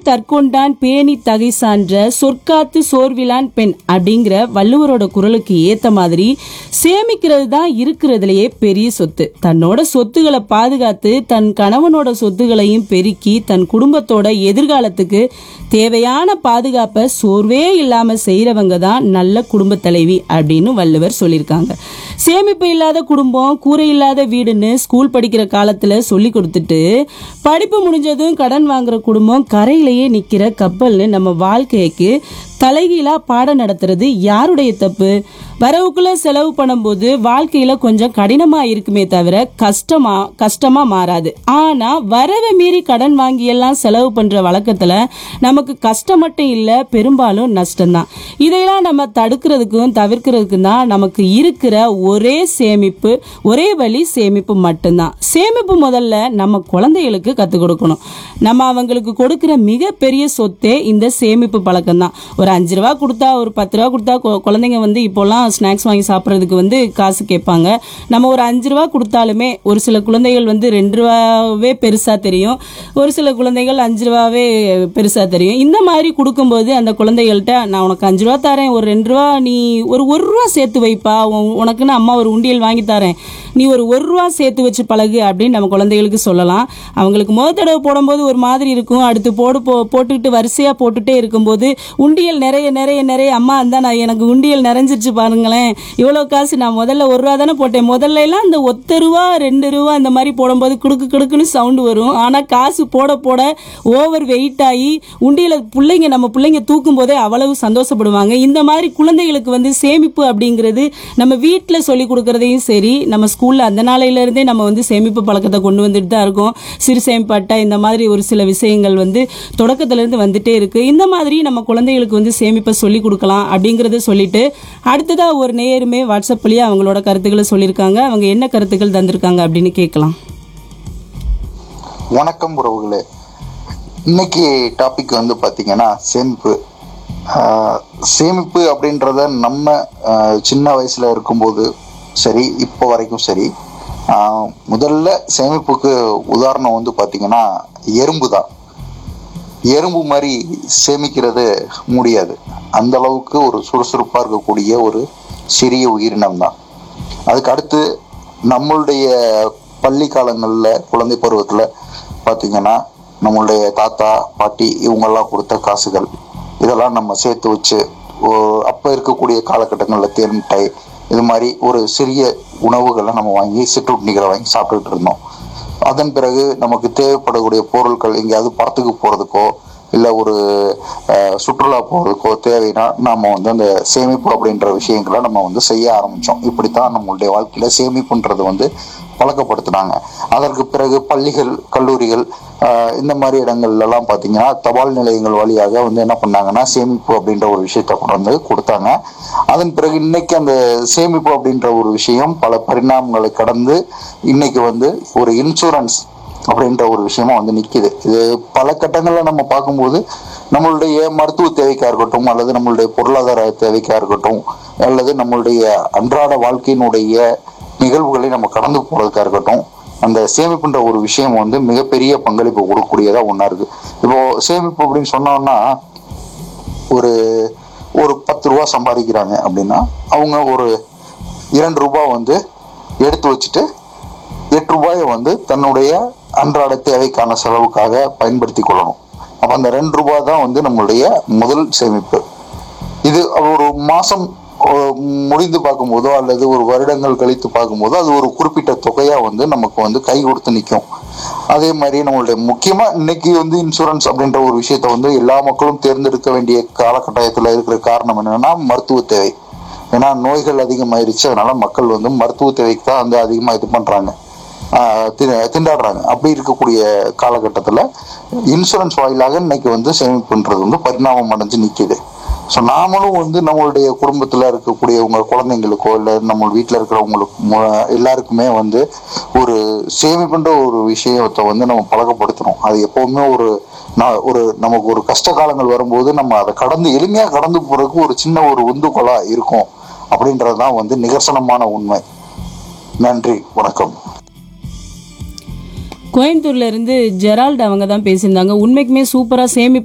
தற்கொண்டான் பேணி தகை சான்ற சொற்காத்து சோர்விலான் பெண் அப்படிங்கிற வள்ளுவரோட குரலுக்கு ஏத்த மாதிரி சேமிக்கிறது தான் இருக்கிறதுலயே பெரிய சொத்து தன்னோட சொத்துக்களை பாதுகாத்து தன் கணவனோட சொத்துகளையும் பெருக்கி தன் குடும்பத்தோட எதிர்காலத்துக்கு தேவையான பாதுகாப்பை சோர்வே இல்லாம செய்யறவங்க தான் நல்ல குடும்ப தலைவி அப்படின்னு வள்ளுவர் சொல்லியிருக்காங்க சேமிப்பு இல்லாத குடும்பம் கூரை இல்லாத வீடுன்னு ஸ்கூல் படிக்கிற காலத்துல சொல்லி கொடுத்துட்டு படிப்பு முடிஞ்சதும் கடன் வாங்குற குடும்பம் கரையிலேயே நிக்கிற கப்பல்னு நம்ம வாழ்க்கைக்கு தலைகீழா பாடம் நடத்துறது யாருடைய தப்பு வரவுக்குள்ள செலவு பண்ணும்போது வாழ்க்கையில கொஞ்சம் கடினமா இருக்குமே தவிர கஷ்டமா கஷ்டமா மாறாது ஆனா வரவை மீறி கடன் வாங்கி எல்லாம் செலவு பண்ற வழக்கத்துல நமக்கு கஷ்டம் மட்டும் இல்ல பெரும்பாலும் நஷ்டம்தான் இதையெல்லாம் நம்ம தடுக்கிறதுக்கும் தவிர்க்கிறதுக்கும் தான் நமக்கு இருக்கிற ஒரே சேமிப்பு ஒரே வழி சேமிப்பு மட்டும்தான் சேமிப்பு முதல்ல நம்ம குழந்தைகளுக்கு கற்றுக் கொடுக்கணும் நம்ம அவங்களுக்கு கொடுக்கிற மிகப்பெரிய சொத்தே இந்த சேமிப்பு பழக்கம் தான் ஒரு அஞ்சு ரூபா கொடுத்தா ஒரு பத்து ரூபா கொடுத்தா கொ- குழந்தைங்க வந்து இப்போல்லாம் ஸ்நாக்ஸ் வாங்கி சாப்பிட்றதுக்கு வந்து காசு கேட்பாங்க நம்ம ஒரு அஞ்சு ரூபா கொடுத்தாலுமே ஒரு சில குழந்தைகள் வந்து ரெண்டு ரூபாவே பெருசாக தெரியும் ஒரு சில குழந்தைகள் அஞ்சு ரூபாவே பெருசாக தெரியும் இந்த மாதிரி கொடுக்கும்போது அந்த குழந்தைகள்கிட்ட நான் உனக்கு அஞ்சு ரூபா தரேன் ஒரு ரெண்டு ரூபா நீ ஒரு ஒரு ரூபா சேர்த்து வைப்பா உன்- உனக்குன்னு அம்மா ஒரு உண்டியல் வாங்கி தரேன் நீ ஒரு ஒரு ரூபா சேர்த்து வச்சு பழகு அப்படின்னு நம்ம குழந்தைகளுக்கு சொல்லலாம் அவங்களுக்கு முத தடவை போடும்போது ஒரு மாதிரி இருக்கும் அடுத்து போடு போ போட்டுக்கிட்டு வரிசையாக போட்டுட்டே இருக்கும்போது உண்டியல் நிறைய நிறைய நிறைய அம்மா இருந்தா நான் எனக்கு உண்டியல் நிறைஞ்சிருச்சு பாருங்களேன் இவ்வளோ காசு நான் முதல்ல ஒரு ரூபா தானே போட்டேன் முதல்ல எல்லாம் இந்த ஒத்த ரூபா ரெண்டு ரூபா அந்த மாதிரி போடும்போது குடுக்கு குடுக்குன்னு சவுண்டு வரும் ஆனால் காசு போட போட ஓவர் வெயிட் ஆகி உண்டியல பிள்ளைங்க நம்ம பிள்ளைங்க தூக்கும் போதே அவ்வளவு சந்தோஷப்படுவாங்க இந்த மாதிரி குழந்தைகளுக்கு வந்து சேமிப்பு அப்படிங்கிறது நம்ம வீட்டில் சொல்லி கொடுக்கறதையும் சரி நம்ம ஸ்கூலில் அந்த நாளையில இருந்தே நம்ம வந்து சேமிப்பு பழக்கத்தை கொண்டு வந்துட்டு தான் இருக்கோம் சிறு சேமிப்பு அட்டை இந்த மாதிரி ஒரு சில விஷயங்கள் வந்து தொடக்கத்துல இருந்து வந்துட்டே இருக்கு இந்த மாதிரி நம்ம குழந்தைகளுக்கு வந்து சேமிப்பை சொல்லி கொடுக்கலாம் அப்படிங்கறத சொல்லிட்டு அடுத்ததா ஒரு நேயருமே வாட்ஸ்அப் வழியா அவங்களோட கருத்துக்களை சொல்லியிருக்காங்க அவங்க என்ன கருத்துக்கள் தந்திருக்காங்க அப்படின்னு கேட்கலாம் வணக்கம் உறவுகளே இன்னைக்கு டாபிக் வந்து பாத்தீங்கன்னா சேமிப்பு ஆஹ் சேமிப்பு அப்படின்றத நம்ம ஆஹ் சின்ன வயசுல இருக்கும்போது சரி இப்போ வரைக்கும் சரி ஆஹ் முதல்ல சேமிப்புக்கு உதாரணம் வந்து பாத்தீங்கன்னா எறும்பு தான் எறும்பு மாதிரி சேமிக்கிறது முடியாது அந்த அளவுக்கு ஒரு சுறுசுறுப்பா இருக்கக்கூடிய ஒரு சிறிய உயிரினம் தான் அதுக்கு அடுத்து நம்மளுடைய பள்ளி காலங்களில் குழந்தை பருவத்தில் பார்த்தீங்கன்னா நம்மளுடைய தாத்தா பாட்டி இவங்கெல்லாம் கொடுத்த காசுகள் இதெல்லாம் நம்ம சேர்த்து வச்சு ஓ- அப்போ இருக்கக்கூடிய காலகட்டங்களில் தேன் மிட்டாய் இது மாதிரி ஒரு சிறிய உணவுகளை நம்ம வாங்கி சிற்றுண்டிகளை வாங்கி சாப்பிட்டுட்டு இருந்தோம் அதன் பிறகு நமக்கு தேவைப்படக்கூடிய பொருட்கள் எங்கேயாவது படத்துக்கு போகிறதுக்கோ இல்லை ஒரு அஹ், சுற்றுலா போகிறதுக்கோ தேவைன்னா நம்ம வந்து அந்த சேமிப்பு அப்படின்ற விஷயங்களை நம்ம வந்து செய்ய ஆரம்பித்தோம் இப்படித்தான் நம்மளுடைய வாழ்க்கையில் சேமிப்புன்றது வந்து பழக்கப்படுத்தினாங்க அதற்கு பிறகு பள்ளிகள் கல்லூரிகள் ஆஹ், இந்த மாதிரி இடங்கள்லாம் பார்த்தீங்கன்னா தபால் நிலையங்கள் வழியாக வந்து என்ன பண்ணாங்கன்னா சேமிப்பு அப்படின்ற ஒரு விஷயத்தை கொண்டு வந்து கொடுத்தாங்க அதன் பிறகு இன்னைக்கு அந்த சேமிப்பு அப்படின்ற ஒரு விஷயம் பல பரிணாமங்களை கடந்து இன்னைக்கு வந்து ஒரு இன்சூரன்ஸ் அப்படின்ற ஒரு விஷயமா வந்து நிக்குது இது பல கட்டங்கள்ல நம்ம பார்க்கும்போது நம்மளுடைய மருத்துவ தேவைக்கா இருக்கட்டும் அல்லது நம்மளுடைய பொருளாதார தேவைக்கா இருக்கட்டும் அல்லது நம்மளுடைய அன்றாட வாழ்க்கையினுடைய நிகழ்வுகளை நம்ம கடந்து போறதுக்கா இருக்கட்டும் அந்த சேமிப்புன்ற ஒரு விஷயம் வந்து மிகப்பெரிய பங்களிப்பு கொடுக்கக்கூடியதா ஒண்ணா இருக்கு இப்போ சேமிப்பு அப்படின்னு சொன்னோம்னா ஒரு ஒரு பத்து ரூபா சம்பாதிக்கிறாங்க அப்படின்னா அவங்க ஒரு இரண்டு ரூபாய் வந்து எடுத்து வச்சுட்டு எட்டு ரூபாயை வந்து தன்னுடைய அன்றாட தேவைக்கான செலவுக்காக பயன்படுத்தி கொள்ளணும் அப்ப அந்த ரெண்டு ரூபாய் தான் வந்து நம்மளுடைய முதல் சேமிப்பு இது ஒரு மாசம் அஹ், முடிந்து பார்க்கும்போதோ அல்லது ஒரு வருடங்கள் கழித்து பார்க்கும்போதோ அது ஒரு குறிப்பிட்ட தொகையா வந்து நமக்கு வந்து கை கொடுத்து நிற்கும் அதே மாதிரி நம்மளுடைய முக்கியமா இன்னைக்கு வந்து இன்சூரன்ஸ் அப்படின்ற ஒரு விஷயத்த வந்து எல்லா மக்களும் தேர்ந்தெடுக்க வேண்டிய காலகட்டாயத்துல இருக்கிற காரணம் என்னன்னா மருத்துவ தேவை ஏன்னா நோய்கள் அதிகமாயிருச்சு அதனால மக்கள் வந்து மருத்துவ தேவைக்கு தான் வந்து அதிகமா இது பண்றாங்க ஆஹ் தி- திண்டாடுறாங்க அப்படி இருக்கக்கூடிய காலகட்டத்தில் இன்சூரன்ஸ் வாயிலாக இன்னைக்கு வந்து சேமிப்புன்றது வந்து பரிணாமம் அடைஞ்சு நிற்கிது ஸோ நாமளும் வந்து நம்மளுடைய குடும்பத்தில் இருக்கக்கூடிய உங்க குழந்தைங்களுக்கோ இல்லை நம்ம வீட்டில் இருக்கிறவங்களுக்கு மு- எல்லாருக்குமே வந்து ஒரு சேமிப்புன்ற ஒரு விஷயத்தை வந்து நம்ம பழக்கப்படுத்தணும் அது எப்பவுமே ஒரு நான் ஒரு நமக்கு ஒரு கஷ்ட காலங்கள் வரும்போது நம்ம அதை கடந்து எளிமையாக கடந்து போறதுக்கு ஒரு சின்ன ஒரு உந்துகோலா இருக்கும் அப்படின்றது தான் வந்து நிகர்சனமான உண்மை நன்றி வணக்கம் கோயம்புத்தூர்ல இருந்து ஜெரால்ட் அவங்க தான் பேசியிருந்தாங்க உண்மைக்குமே சூப்பரா சேமிப்பு